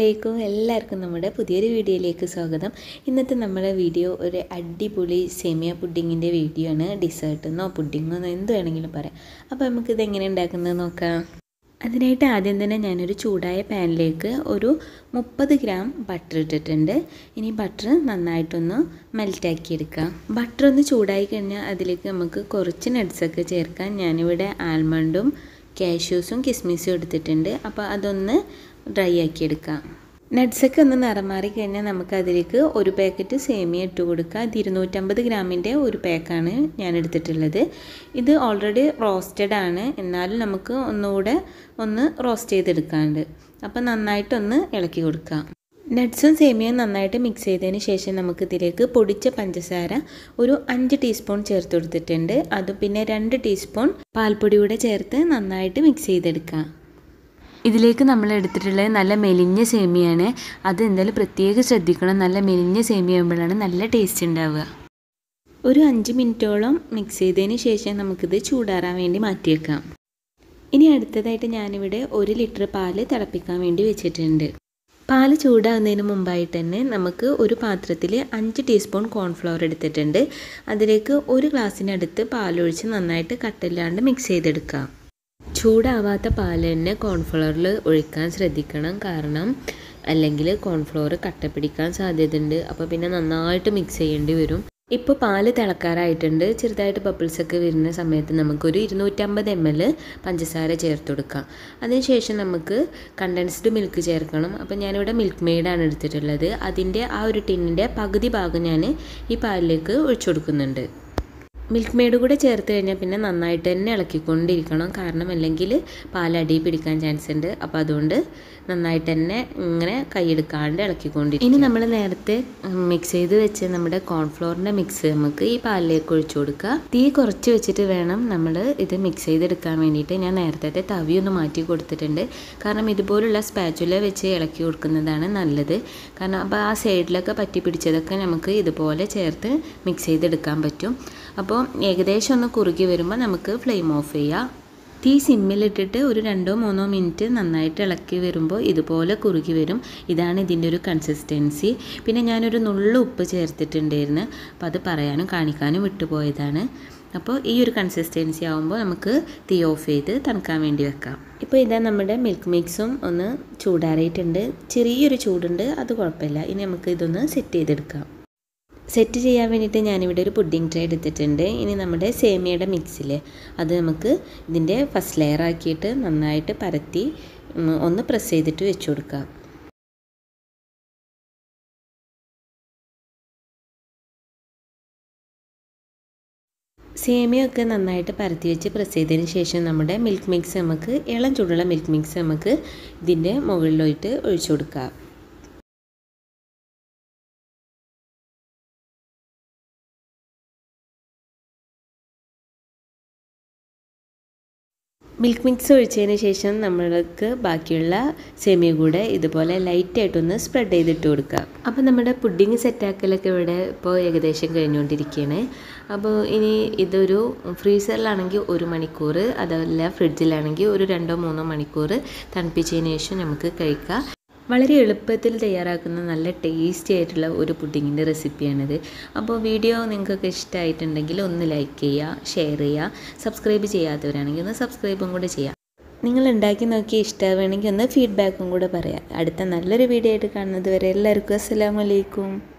അലൈക്കും എല്ലാവർക്കും നമ്മുടെ പുതിയൊരു വീഡിയോയിലേക്ക് സ്വാഗതം ഇന്നത്തെ നമ്മുടെ വീഡിയോ ഒരു അടിപൊളി സെമിയ പുഡിങ്ങിൻ്റെ വീഡിയോ ആണ് ഡിസേർട്ടെന്നോ പുഡിങ്ങെന്നോ എന്ത് വേണമെങ്കിലും പറയാം അപ്പോൾ നമുക്കിത് എങ്ങനെ ഉണ്ടാക്കുന്നത് നോക്കാം അതിനായിട്ട് ആദ്യം തന്നെ ഞാനൊരു ചൂടായ പാനിലേക്ക് ഒരു മുപ്പത് ഗ്രാം ബട്ടർ ഇട്ടിട്ടുണ്ട് ഇനി ബട്ടർ നന്നായിട്ടൊന്ന് മെൽറ്റാക്കി എടുക്കാം ബട്ടർ ഒന്ന് ചൂടായി കഴിഞ്ഞാൽ അതിലേക്ക് നമുക്ക് കുറച്ച് നട്ട്സൊക്കെ ചേർക്കാം ഞാനിവിടെ ആൽമണ്ടും കാഷ്യൂസും കിസ്മിസും എടുത്തിട്ടുണ്ട് അപ്പോൾ അതൊന്ന് ഡ്രൈ ആക്കി എടുക്കാം നട്ട്സൊക്കെ ഒന്ന് നിറം മാറി കഴിഞ്ഞാൽ നമുക്ക് അതിലേക്ക് ഒരു പാക്കറ്റ് സേമിയ ഇട്ട് കൊടുക്കുക ഇത് ഇരുന്നൂറ്റമ്പത് ഗ്രാമിൻ്റെ ഒരു പാക്കാണ് ഞാൻ എടുത്തിട്ടുള്ളത് ഇത് ഓൾറെഡി റോസ്റ്റഡ് ആണ് എന്നാലും നമുക്ക് ഒന്നുകൂടെ ഒന്ന് റോസ്റ്റ് ചെയ്തെടുക്കാണ്ട് അപ്പോൾ നന്നായിട്ടൊന്ന് ഇളക്കി കൊടുക്കാം നട്ട്സും സേമിയയും നന്നായിട്ട് മിക്സ് ചെയ്തതിന് ശേഷം നമുക്ക് ഇതിലേക്ക് പൊടിച്ച പഞ്ചസാര ഒരു അഞ്ച് ടീസ്പൂൺ ചേർത്ത് കൊടുത്തിട്ടുണ്ട് അത് പിന്നെ രണ്ട് ടീസ്പൂൺ പാൽപ്പൊടി കൂടെ ചേർത്ത് നന്നായിട്ട് മിക്സ് ചെയ്തെടുക്കാം ഇതിലേക്ക് നമ്മൾ എടുത്തിട്ടുള്ളത് നല്ല മെലിഞ്ഞ സേമിയാണ് അത് എന്തായാലും പ്രത്യേകം ശ്രദ്ധിക്കണം നല്ല മെലിഞ്ഞ സേമിയ ആകുമ്പോഴാണ് നല്ല ടേസ്റ്റ് ഉണ്ടാവുക ഒരു അഞ്ച് മിനിറ്റോളം മിക്സ് ചെയ്തതിന് ശേഷം നമുക്കിത് ചൂടാറാൻ വേണ്ടി മാറ്റിയേക്കാം ഇനി അടുത്തതായിട്ട് ഞാനിവിടെ ഒരു ലിറ്റർ പാല് തിളപ്പിക്കാൻ വേണ്ടി വെച്ചിട്ടുണ്ട് പാല് ചൂടാവുന്നതിന് മുമ്പായിട്ട് തന്നെ നമുക്ക് ഒരു പാത്രത്തിൽ അഞ്ച് ടീസ്പൂൺ കോൺഫ്ലവർ എടുത്തിട്ടുണ്ട് അതിലേക്ക് ഒരു ഗ്ലാസ്സിനടുത്ത് പാലൊഴിച്ച് നന്നായിട്ട് കട്ടില്ലാണ്ട് മിക്സ് ചെയ്തെടുക്കാം ചൂടാവാത്ത പാല് തന്നെ കോൺഫ്ലവറിൽ ഒഴിക്കാൻ ശ്രദ്ധിക്കണം കാരണം അല്ലെങ്കിൽ കോൺഫ്ലവർ കട്ട പിടിക്കാൻ സാധ്യതയുണ്ട് അപ്പോൾ പിന്നെ നന്നായിട്ട് മിക്സ് ചെയ്യേണ്ടി വരും ഇപ്പോൾ പാല് തിളക്കാറായിട്ടുണ്ട് ചെറുതായിട്ട് ബബിൾസ് ഒക്കെ വരുന്ന സമയത്ത് നമുക്കൊരു ഇരുന്നൂറ്റമ്പത് എം എൽ പഞ്ചസാര ചേർത്ത് കൊടുക്കാം അതിനുശേഷം നമുക്ക് കണ്ടൻസ്ഡ് മിൽക്ക് ചേർക്കണം അപ്പോൾ ഞാനിവിടെ മിൽക്ക് മെയ്ഡാണ് എടുത്തിട്ടുള്ളത് അതിൻ്റെ ആ ഒരു ടിന്നിൻ്റെ പകുതി ഭാഗം ഞാൻ ഈ പാലിലേക്ക് ഒഴിച്ചു കൊടുക്കുന്നുണ്ട് മിൽക്ക് മെയ്ഡ് കൂടെ ചേർത്ത് കഴിഞ്ഞാൽ പിന്നെ നന്നായിട്ട് തന്നെ ഇളക്കിക്കൊണ്ടിരിക്കണം കാരണം അല്ലെങ്കിൽ പാലടി പിടിക്കാൻ ചാൻസ് ഉണ്ട് അപ്പോൾ അതുകൊണ്ട് നന്നായിട്ട് തന്നെ ഇങ്ങനെ കൈയെടുക്കാണ്ട് ഇളക്കിക്കൊണ്ടിരിക്കും ഇനി നമ്മൾ നേരത്തെ മിക്സ് ചെയ്ത് വെച്ച് നമ്മുടെ കോൺഫ്ലോറിൻ്റെ മിക്സ് നമുക്ക് ഈ പാലിലേക്ക് ഒഴിച്ചു കൊടുക്കുക തീ കുറച്ച് വെച്ചിട്ട് വേണം നമ്മൾ ഇത് മിക്സ് ചെയ്തെടുക്കാൻ വേണ്ടിയിട്ട് ഞാൻ നേരത്തെ തവി ഒന്ന് മാറ്റി കൊടുത്തിട്ടുണ്ട് കാരണം ഇതുപോലുള്ള സ്പാച്ചുല വെച്ച് ഇളക്കി കൊടുക്കുന്നതാണ് നല്ലത് കാരണം അപ്പോൾ ആ സൈഡിലൊക്കെ പറ്റി പിടിച്ചതൊക്കെ നമുക്ക് ഇതുപോലെ ചേർത്ത് മിക്സ് ചെയ്തെടുക്കാൻ പറ്റും അപ്പോൾ ഏകദേശം ഒന്ന് കുറുകി വരുമ്പോൾ നമുക്ക് ഫ്ലെയിം ഓഫ് ചെയ്യാം തീ സിമ്മിലിട്ടിട്ട് ഒരു രണ്ടോ മൂന്നോ മിനിറ്റ് നന്നായിട്ട് ഇളക്കി വരുമ്പോൾ ഇതുപോലെ കുറുകി വരും ഇതാണ് ഇതിൻ്റെ ഒരു കൺസിസ്റ്റൻസി പിന്നെ ഞാനൊരു നുള്ളു ഉപ്പ് ചേർത്തിട്ടുണ്ടായിരുന്നു അപ്പോൾ അത് പറയാനും കാണിക്കാനും വിട്ടുപോയതാണ് അപ്പോൾ ഈ ഒരു കൺസിസ്റ്റൻസി ആകുമ്പോൾ നമുക്ക് തീ ഓഫ് ചെയ്ത് തണുക്കാൻ വേണ്ടി വെക്കാം ഇപ്പോൾ ഇതാ നമ്മുടെ മിൽക്ക് മിക്സും ഒന്ന് ചൂടാറിയിട്ടുണ്ട് ചെറിയൊരു ചൂടുണ്ട് അത് കുഴപ്പമില്ല ഇനി നമുക്ക് ഇതൊന്ന് സെറ്റ് ചെയ്തെടുക്കാം സെറ്റ് ചെയ്യാൻ വേണ്ടിയിട്ട് ഞാനിവിടെ ഒരു പുഡിംഗ് ട്രേ എടുത്തിട്ടുണ്ട് ഇനി നമ്മുടെ സേമിയയുടെ മിക്സിൽ അത് നമുക്ക് ഇതിൻ്റെ ഫസ്റ്റ് ലെയർ ആക്കിയിട്ട് നന്നായിട്ട് പരത്തി ഒന്ന് പ്രസ് ചെയ്തിട്ട് വെച്ച് കൊടുക്കാം സേമിയൊക്കെ നന്നായിട്ട് പരത്തി വെച്ച് പ്രസ് ചെയ്തതിന് ശേഷം നമ്മുടെ മിൽക്ക് മിക്സ് നമുക്ക് ഇളം ചൂടുള്ള മിൽക്ക് മിക്സ് നമുക്ക് ഇതിൻ്റെ മുകളിലോട്ട് ഒഴിച്ചു കൊടുക്കാം മിൽക്ക് മിക്സ് ഒഴിച്ചതിന് ശേഷം നമ്മൾക്ക് ബാക്കിയുള്ള സേമിയ കൂടെ ഇതുപോലെ ലൈറ്റായിട്ടൊന്ന് സ്പ്രെഡ് ചെയ്തിട്ട് കൊടുക്കുക അപ്പോൾ നമ്മുടെ പുഡിങ് സെറ്റാക്കലൊക്കെ ഇവിടെ ഇപ്പോൾ ഏകദേശം കഴിഞ്ഞുകൊണ്ടിരിക്കുകയാണ് അപ്പോൾ ഇനി ഇതൊരു ഫ്രീസറിലാണെങ്കിൽ ഒരു മണിക്കൂർ അതല്ല ഫ്രിഡ്ജിലാണെങ്കിൽ ഒരു രണ്ടോ മൂന്നോ മണിക്കൂർ തണുപ്പിച്ചതിന് ശേഷം നമുക്ക് കഴിക്കാം വളരെ എളുപ്പത്തിൽ തയ്യാറാക്കുന്ന നല്ല ടേസ്റ്റി ആയിട്ടുള്ള ഒരു പുഡിങ്ങിൻ്റെ റെസിപ്പിയാണിത് അപ്പോൾ വീഡിയോ നിങ്ങൾക്കൊക്കെ ഇഷ്ടമായിട്ടുണ്ടെങ്കിൽ ഒന്ന് ലൈക്ക് ചെയ്യുക ഷെയർ ചെയ്യുക സബ്സ്ക്രൈബ് ചെയ്യാത്തവരാണെങ്കിൽ ഒന്ന് സബ്സ്ക്രൈബും കൂടെ ചെയ്യുക നിങ്ങൾ ഉണ്ടാക്കി നോക്കി ഇഷ്ടമാവുകയാണെങ്കിൽ ഒന്ന് ഫീഡ്ബാക്കും കൂടെ പറയാം അടുത്ത നല്ലൊരു വീഡിയോ ആയിട്ട് കാണുന്നത് വരെ എല്ലാവർക്കും അസ്സാം വലൈക്കും